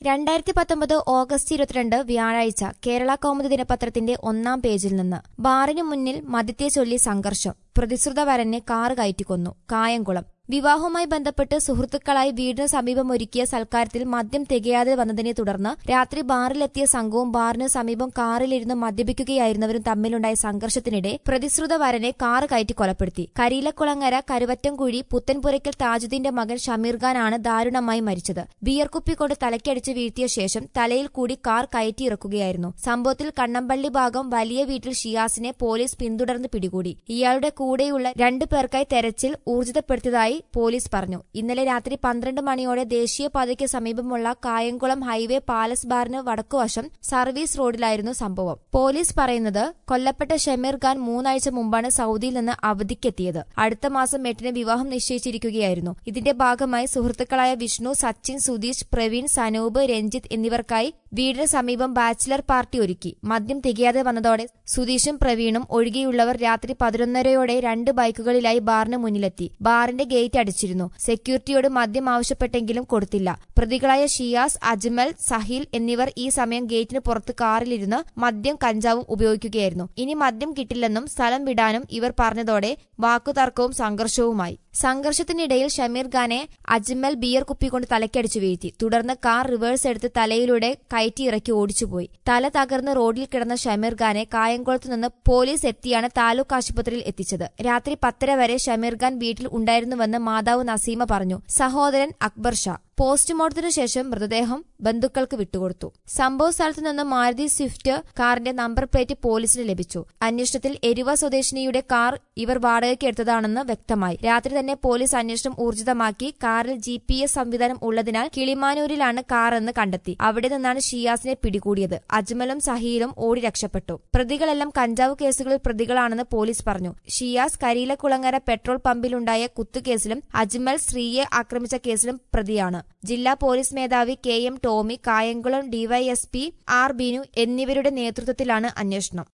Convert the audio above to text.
രണ്ടായിരത്തി പത്തൊമ്പത് ഓഗസ്റ്റ് ഇരുപത്തിരണ്ട് വ്യാഴാഴ്ച കേരള കൗമുദി ദിനപത്രത്തിന്റെ ഒന്നാം പേജിൽ നിന്ന് ബാറിനു മുന്നിൽ മദ്യത്തെ ചൊല്ലി സംഘർഷം പ്രതിശ്രുത വരനെ കാറ് കയറ്റിക്കൊന്നു കായംകുളം വിവാഹവുമായി ബന്ധപ്പെട്ട് സുഹൃത്തുക്കളായി വീടിന് സമീപം ഒരുക്കിയ സൽക്കാരത്തിൽ മദ്യം തികയാതെ വന്നതിനെ തുടർന്ന് രാത്രി ബാറിലെത്തിയ സംഘവും ബാറിന് സമീപം കാറിലിരുന്ന് മദ്യപിക്കുകയായിരുന്നവരും തമ്മിലുണ്ടായ സംഘർഷത്തിനിടെ പ്രതിശ്രുത വരനെ കാറ് കയറ്റി കൊലപ്പെടുത്തി കരിയിലക്കുളങ്ങര കരുവറ്റംകുഴി പുത്തൻപുരയ്ക്കൽ താജുദ്ദീന്റെ മകൻ ഷമീർ ഖാനാണ് ദാരുണമായി മരിച്ചത് ബിയർ കുപ്പി കൊണ്ട് തലയ്ക്കടിച്ച് വീഴ്ത്തിയ ശേഷം തലയിൽ കൂടി കാർ കയറ്റിയിറക്കുകയായിരുന്നു സംഭവത്തിൽ കണ്ണമ്പള്ളി ഭാഗം വലിയ വീട്ടിൽ ഷിയാസിനെ പോലീസ് പിന്തുടർന്ന് പിടികൂടി ഇയാളുടെ കൂടെയുള്ള രണ്ടു പേർക്കായി തെരച്ചിൽ ഊർജിതപ്പെടുത്തിയതായി പോലീസ് പറഞ്ഞു ഇന്നലെ രാത്രി പന്ത്രണ്ട് മണിയോടെ ദേശീയപാതയ്ക്ക് സമീപമുള്ള കായംകുളം ഹൈവേ പാലസ് ബാറിന് വടക്കുവശം സർവീസ് റോഡിലായിരുന്നു സംഭവം പോലീസ് പറയുന്നത് കൊല്ലപ്പെട്ട ഷമീർ ഖാൻ മൂന്നാഴ്ച മുമ്പാണ് സൗദിയിൽ നിന്ന് അവധിക്കെത്തിയത് അടുത്ത മാസം എട്ടിന് വിവാഹം നിശ്ചയിച്ചിരിക്കുകയായിരുന്നു ഇതിന്റെ ഭാഗമായി സുഹൃത്തുക്കളായ വിഷ്ണു സച്ചിൻ സുധീഷ് പ്രവീൺ സനൂപ് രഞ്ജിത്ത് എന്നിവർക്കായി വീടിന് സമീപം ബാച്ചിലർ പാർട്ടി ഒരുക്കി മദ്യം തികയാതെ വന്നതോടെ സുധീഷും പ്രവീണും ഒഴികെയുള്ളവർ രാത്രി പതിനൊന്നരയോടെ രണ്ട് ബൈക്കുകളിലായി ബാറിന് മുന്നിലെത്തി ബാറിന്റെ ഗേറ്റ് അടിച്ചിരുന്നു സെക്യൂരിറ്റിയോട് മദ്യം ആവശ്യപ്പെട്ടെങ്കിലും കൊടുത്തില്ല പ്രതികളായ ഷിയാസ് അജ്മൽ സഹിൽ എന്നിവർ ഈ സമയം ഗേറ്റിന് പുറത്ത് കാറിലിരുന്ന് മദ്യം കഞ്ചാവും ഉപയോഗിക്കുകയായിരുന്നു ഇനി മദ്യം കിട്ടില്ലെന്നും സ്ഥലം വിടാനും ഇവർ പറഞ്ഞതോടെ വാക്കുതർക്കവും സംഘർഷവുമായി സംഘർഷത്തിനിടയിൽ ഷമീർ ഖാനെ അജ്മൽ ബിയർ കുപ്പി കൊണ്ട് തലയ്ക്കടിച്ചു വീഴ്ത്തി തുടർന്ന് കാർ റിവേഴ്സ് എടുത്ത് തലയിലൂടെ കയറ്റിയിറക്കി ഓടിച്ചുപോയി തല തകർന്ന് റോഡിൽ കിടന്ന ഷമീർ ഖാനെ കായംകുളത്ത് നിന്ന് പോലീസ് എത്തിയാണ് താലൂക്ക് ആശുപത്രിയിൽ എത്തിച്ചത് രാത്രി പത്തര വരെ ഷമീർ ഖാൻ വീട്ടിൽ ഉണ്ടായിരുന്നുവെന്ന് മാതാവ് നസീമ പറഞ്ഞു സഹോദരൻ അക്ബർ ഷാ പോസ്റ്റ്മോർട്ടത്തിനു ശേഷം മൃതദേഹം ബന്ധുക്കൾക്ക് വിട്ടുകൊടുത്തു സംഭവ സ്ഥലത്തു നിന്ന് മാരുതി സ്വിഫ്റ്റ് കാറിന്റെ നമ്പർ പ്ലേറ്റ് പോലീസിന് ലഭിച്ചു അന്വേഷണത്തിൽ എരുവ സ്വദേശിനിയുടെ കാർ ഇവർ വാടകയ്ക്ക് എടുത്തതാണെന്ന് വ്യക്തമായി രാത്രി തന്നെ പോലീസ് അന്വേഷണം ഊർജിതമാക്കി കാറിൽ ജി പി എസ് സംവിധാനം ഉള്ളതിനാൽ കിളിമാനൂരിലാണ് കാർ എന്ന് കണ്ടെത്തി അവിടെ നിന്നാണ് ഷിയാസിനെ പിടികൂടിയത് അജ്മലും സഹീലും ഓടി രക്ഷപ്പെട്ടു പ്രതികളെല്ലാം കഞ്ചാവ് കേസുകളിൽ പ്രതികളാണെന്ന് പോലീസ് പറഞ്ഞു ഷിയാസ് കരിയിലക്കുളങ്ങര പെട്രോൾ പമ്പിലുണ്ടായ കുത്തുകേസിലും അജ്മൽ സ്ത്രീയെ ആക്രമിച്ച കേസിലും പ്രതിയാണ് ജില്ലാ പോലീസ് മേധാവി K M Tomy Kayamkulam DYSP R Binu എന്നിവരുടെ നേതൃത്വത്തിലാണ് അന്വേഷണം